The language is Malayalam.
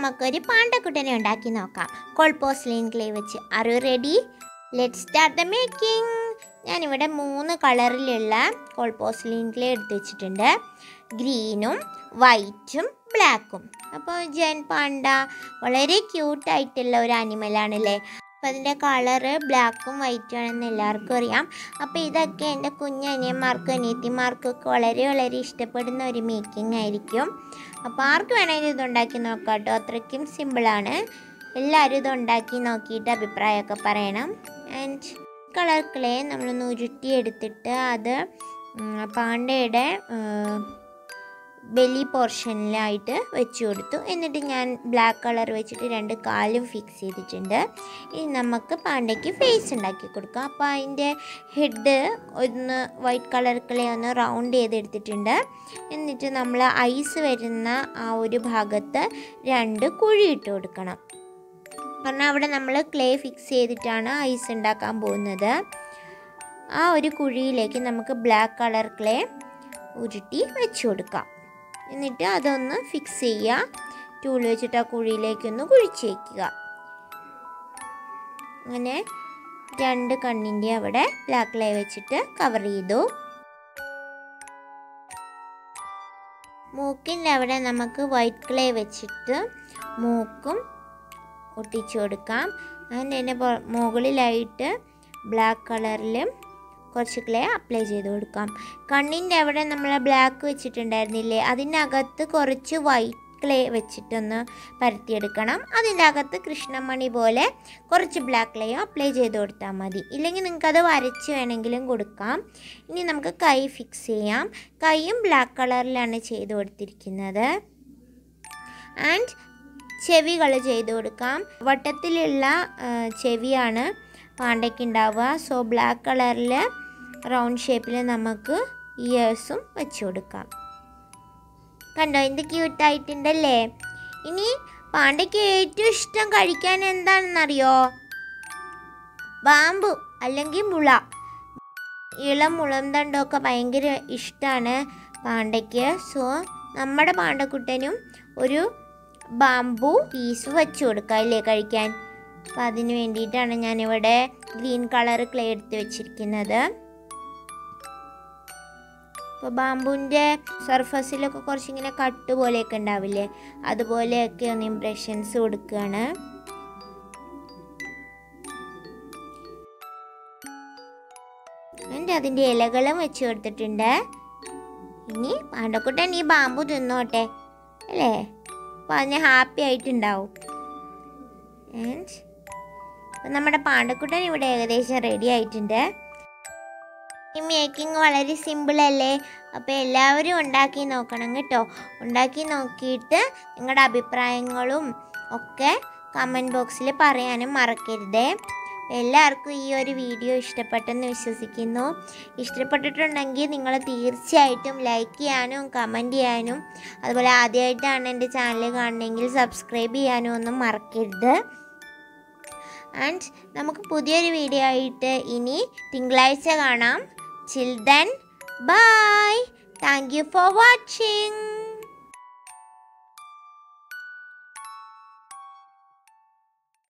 നമുക്കൊരു പാണ്ടക്കുട്ടനെ ഉണ്ടാക്കി നോക്കാം കോൾപോസ്ലിൻ ക്ലേ വെച്ച് are you ready let start the making ഞാനിവിടെ മൂന്ന് കളറിലുള്ള കോൾപോസ്ലിൻ ക്ലേ എടുത്ത് വെച്ചിട്ടുണ്ട് ഗ്രീനും വൈറ്റും ബ്ലാക്കും അപ്പോൾ ജൻ പാണ്ട വളരെ ക്യൂട്ടായിട്ടുള്ള ഒരു ആനിമലാണല്ലേ അപ്പോൾ അതിൻ്റെ കളറ് ബ്ലാക്കും വൈറ്റും ആണെന്ന് എല്ലാവർക്കും അറിയാം അപ്പോൾ ഇതൊക്കെ എൻ്റെ കുഞ്ഞനിയന്മാർക്കും അനിയത്തിമാർക്കും ഒക്കെ വളരെ വളരെ ഇഷ്ടപ്പെടുന്ന ഒരു മേക്കിംഗ് ആയിരിക്കും അപ്പോൾ ആർക്ക് വേണമെങ്കിലും ഇത് ഉണ്ടാക്കി നോക്കാം കേട്ടോ അത്രയ്ക്കും സിമ്പിളാണ് എല്ലാവരും ഇത് ഉണ്ടാക്കി നോക്കിയിട്ട് അഭിപ്രായമൊക്കെ പറയണം ആൻഡ് കളർ ക്ലേ നമ്മളൊന്ന് ഉരുട്ടിയെടുത്തിട്ട് അത് ഉം, പാണ്ടയുടെ ബെലി പോർഷനിലായിട്ട് വെച്ച് കൊടുത്തു എന്നിട്ട് ഞാൻ ബ്ലാക്ക് കളർ വെച്ചിട്ട് രണ്ട് കാലും ഫിക്സ് ചെയ്തിട്ടുണ്ട് ഇനി നമുക്ക് പാണ്ടയ്ക്ക് ഫേസ് ഉണ്ടാക്കി കൊടുക്കാം അപ്പോൾ അതിൻ്റെ ഹെഡ് ഒന്ന് വൈറ്റ് കളർ ക്ലേ ഒന്ന് റൗണ്ട് ചെയ്തെടുത്തിട്ടുണ്ട് എന്നിട്ട് നമ്മൾ ഐസ് വരുന്ന ആ ഒരു ഭാഗത്ത് രണ്ട് കുഴി ഇട്ട് കൊടുക്കണം കാരണം അവിടെ നമ്മൾ ക്ലേ ഫിക്സ് ചെയ്തിട്ടാണ് ഐസ് ഉണ്ടാക്കാൻ പോകുന്നത് ആ ഒരു കുഴിയിലേക്ക് നമുക്ക് ബ്ലാക്ക് കളർ ക്ലേ ഉരുട്ടി വെച്ച് കൊടുക്കാം എന്നിട്ട് അതൊന്ന് ഫിക്സ് ചെയ്യുക ടൂൾ വെച്ചിട്ട് ആ കുഴിയിലേക്കൊന്ന് കുഴിച്ച് വയ്ക്കുക അങ്ങനെ രണ്ട് കണ്ണിൻ്റെ അവിടെ ബ്ലാക്ക് ലൈ വെച്ചിട്ട് കവർ ചെയ്തു മൂക്കിൻ്റെ അവിടെ നമുക്ക് വൈറ്റ് ക്ലേ വെച്ചിട്ട് മൂക്കും ഒട്ടിച്ചു കൊടുക്കാം അതിൻ്റെ തന്നെ പൊ- മുകളിലായിട്ട് ബ്ലാക്ക് കളറിൽ കുറച്ച് ക്ലേ അപ്ലൈ ചെയ്ത് കൊടുക്കാം കണ്ണിൻ്റെ അവിടെ നമ്മൾ ബ്ലാക്ക് വെച്ചിട്ടുണ്ടായിരുന്നില്ലേ അതിനകത്ത് കുറച്ച് വൈറ്റ് ക്ലേ വെച്ചിട്ടൊന്ന് പരത്തിയെടുക്കണം അതിൻ്റെ അകത്ത് കൃഷ്ണമണി പോലെ കുറച്ച് ബ്ലാക്ക് ക്ലേയും അപ്ലൈ ചെയ്ത് കൊടുത്താൽ മതി ഇല്ലെങ്കിൽ നിങ്ങൾക്കത് വരച്ച് വേണമെങ്കിലും കൊടുക്കാം ഇനി നമുക്ക് കൈ ഫിക്സ് ചെയ്യാം കൈയും ബ്ലാക്ക് കളറിലാണ് ചെയ്ത് കൊടുത്തിരിക്കുന്നത് ആൻഡ് ചെവികൾ ചെയ്ത് കൊടുക്കാം വട്ടത്തിലുള്ള ആ, ചെവിയാണ് പാണ്ടയ്ക്ക് ഉണ്ടാവുക സോ ബ്ലാക്ക് കളറിൽ റൗണ്ട് ഷേപ്പിൽ നമുക്ക് ഇയേഴ്സും വെച്ച് കൊടുക്കാം കണ്ടോ എന്ത് ക്യൂട്ടായിട്ടുണ്ടല്ലേ ഇനി പാണ്ടയ്ക്ക് ഏറ്റവും ഇഷ്ടം കഴിക്കാൻ എന്താണെന്നറിയോ ബാമ്പു അല്ലെങ്കിൽ മുള ഇളം മുളം തണ്ടൊക്കെ ഭയങ്കര ഇഷ്ടമാണ് പാണ്ടയ്ക്ക് സോ നമ്മുടെ പാണ്ടക്കുട്ടനും ഒരു ബാമ്പു പീസ് വെച്ച് കൊടുക്കാം അല്ലേ കഴിക്കാൻ അപ്പം അതിന് വേണ്ടിയിട്ടാണ് ഞാനിവിടെ ഗ്രീൻ കളർ ക്ലേ എടുത്ത് വെച്ചിരിക്കുന്നത് ഇപ്പോൾ ബാമ്പുവിൻ്റെ സർഫസിലൊക്കെ കുറച്ചിങ്ങനെ കട്ട് പോലെയൊക്കെ ഉണ്ടാവില്ലേ അതുപോലെയൊക്കെ ഒന്ന് ഇംപ്രഷൻസ് കൊടുക്കുകയാണ് എന്നിട്ട് അതിൻ്റെ ഇലകളും വെച്ച് കൊടുത്തിട്ടുണ്ട് ഇനി പാണ്ടക്കുട്ടൻ ഈ ബാമ്പു തിന്നോട്ടെ അല്ലേ അപ്പോൾ അതിന് ഹാപ്പി ആയിട്ടുണ്ടാവും ആൻഡ് അപ്പം നമ്മുടെ പാണ്ടക്കുട്ടൻ ഇവിടെ ഏകദേശം റെഡി ആയിട്ടുണ്ട് ഈ മേക്കിംഗ് വളരെ സിമ്പിൾ അല്ലേ അപ്പോൾ എല്ലാവരും ഉണ്ടാക്കി നോക്കണം കേട്ടോ ഉണ്ടാക്കി നോക്കിയിട്ട് നിങ്ങളുടെ അഭിപ്രായങ്ങളും ഒക്കെ കമൻറ്റ് ബോക്സിൽ പറയാനും മറക്കരുതേ എല്ലാവർക്കും ഈ ഒരു വീഡിയോ ഇഷ്ടപ്പെട്ടെന്ന് വിശ്വസിക്കുന്നു ഇഷ്ടപ്പെട്ടിട്ടുണ്ടെങ്കിൽ നിങ്ങൾ തീർച്ചയായിട്ടും ലൈക്ക് ചെയ്യാനും കമൻറ്റ് ചെയ്യാനും അതുപോലെ ആദ്യമായിട്ടാണ് എൻ്റെ ചാനൽ കാണണമെങ്കിൽ സബ്സ്ക്രൈബ് ചെയ്യാനും ഒന്നും മറക്കരുത് ആൻഡ് നമുക്ക് പുതിയൊരു വീഡിയോ ആയിട്ട് ഇനി തിങ്കളാഴ്ച കാണാം chill then bye thank you for watching